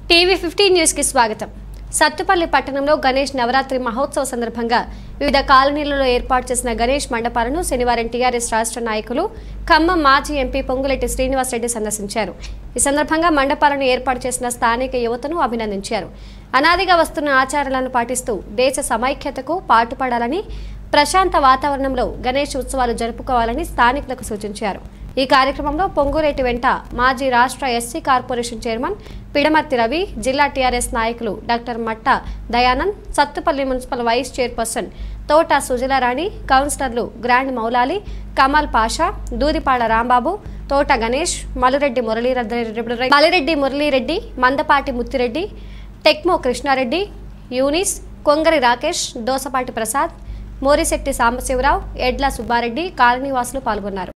TV fifteen న్యూస్కి స్వాగతం సత్తుపల్లి పట్టణంలో గణేష్ నవరాత్రి మహోత్సవ సందర్భంగా వివిధ కాలనీలలో ఏర్పాటు చేసిన గణేష్ మండపాలను శనివారం టీఆర్ఎస్ రాష్ట్ర నాయకులు ఖమ్మం మాజీ ఎంపీ పొంగులెట్టి శ్రీనివాసరెడ్డి సందర్శించారు ఈ సందర్భంగా మండపాలను ఏర్పాటు చేసిన స్థానిక యువతను అభినందించారు అనాదిగా వస్తున్న ఆచారాలను పాటిస్తూ దేశ సమైక్యతకు పాటుపడాలని ప్రశాంత వాతావరణంలో గణేష్ ఉత్సవాలు జరుపుకోవాలని స్థానికులకు సూచించారు ఈ కార్యక్రమంలో పొంగులేటి వెంట మాజీ రాష్ట్ర SC corporation chairman Pidamarthi Ravi జిల్లా టీఆర్ఎస్ నాయకులు doctor Matta Dayanand Sathupalli municipal vice chairperson Thota Sujalarani కౌన్సిలర్లు గ్రాండ్ మౌలాలి కమల్ పాషా దూదిపాడ రాంబాబు తోట గణేష్ మలురెడ్డి మురళీరెడ్డి మలిరెడ్డి మురళీరెడ్డి మందపాటి ముత్తిరెడ్డి టెక్మో కృష్ణారెడ్డి యూనిస్ కొంగరి రాకేష్ దోసపాటి ప్రసాద్ మోరిశెట్టి సాంబశివరావు ఎడ్ల సుబ్బారెడ్డి కాలనీవాసులు పాల్గొన్నారు